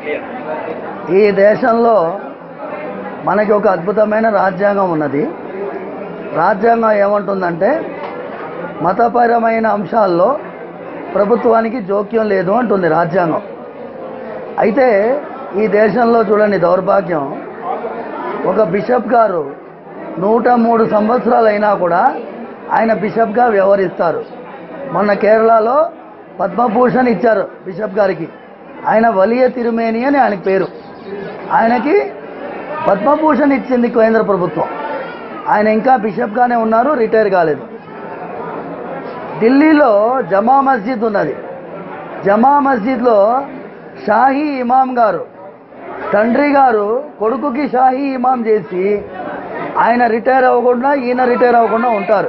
ఈ దేశంలో మనకి ఒక అద్భుతమైన రాజ్యాంగం ఉన్నది రాజ్యాంగం ఏమంటుందంటే మతపరమైన అంశాల్లో ప్రభుత్వానికి జోక్యం లేదు అంటుంది రాజ్యాంగం అయితే ఈ దేశంలో చూడండి దౌర్భాగ్యం ఒక బిషప్ గారు నూట మూడు సంవత్సరాలు అయినా కూడా ఆయన బిషప్గా వ్యవహరిస్తారు మొన్న కేరళలో పద్మభూషణ్ ఇచ్చారు బిషప్ గారికి ఆయన వలియ తిరుమేని అని ఆయన పేరు ఆయనకి పద్మభూషణ్ ఇచ్చింది కేంద్ర ప్రభుత్వం ఆయన ఇంకా బిషప్గానే ఉన్నారు రిటైర్ కాలేదు ఢిల్లీలో జమా మస్జిద్ ఉన్నది జమా మస్జిద్లో షాహీ ఇమాం గారు తండ్రి గారు కొడుకుకి షాహీ ఇమాం చేసి ఆయన రిటైర్ అవ్వకుండా ఈయన రిటైర్ అవ్వకుండా ఉంటారు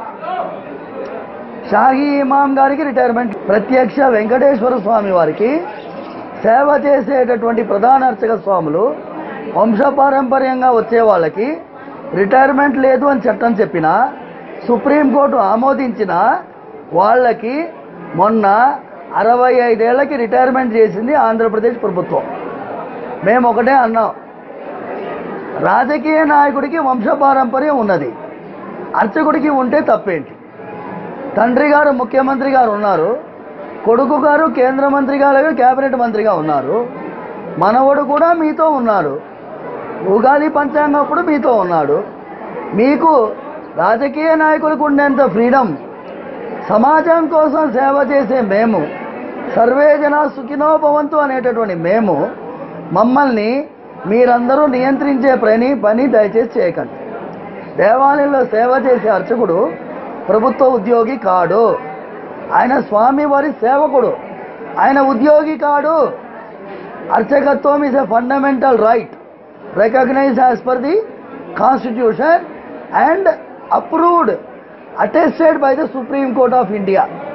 షాహీ ఇమాం గారికి రిటైర్మెంట్ ప్రత్యక్ష వెంకటేశ్వర స్వామి వారికి సేవ చేసేటటువంటి ప్రధాన అర్చక స్వాములు వంశపారంపర్యంగా వచ్చే వాళ్ళకి రిటైర్మెంట్ లేదు అని చట్టం చెప్పినా సుప్రీంకోర్టు ఆమోదించిన వాళ్ళకి మొన్న అరవై ఐదేళ్లకి రిటైర్మెంట్ చేసింది ఆంధ్రప్రదేశ్ ప్రభుత్వం మేము ఒకటే అన్నాం రాజకీయ నాయకుడికి వంశపారంపర్యం ఉన్నది అర్చకుడికి ఉంటే తప్పేంటి తండ్రి గారు ముఖ్యమంత్రి గారు ఉన్నారు కొడుకు గారు కేంద్ర మంత్రి గారు కేబినెట్ మంత్రిగా ఉన్నారు మనవడు కూడా మీతో ఉన్నారు ఉగాది పంచాంగం అప్పుడు మీతో ఉన్నాడు మీకు రాజకీయ నాయకులకు ఉండేంత ఫ్రీడమ్ సమాజం కోసం సేవ చేసే మేము సర్వే జన సుఖినో భవంతు అనేటటువంటి మేము మమ్మల్ని మీరందరూ నియంత్రించే పని పని దయచేసి చేయకండి దేవాలయంలో సేవ చేసే అర్చకుడు ప్రభుత్వ ఉద్యోగి కాడు ఆయన స్వామివారి సేవకుడు ఆయన ఉద్యోగి కాడు అర్చకత్వం is a fundamental right recognize as per the constitution and approved attested by the supreme court of India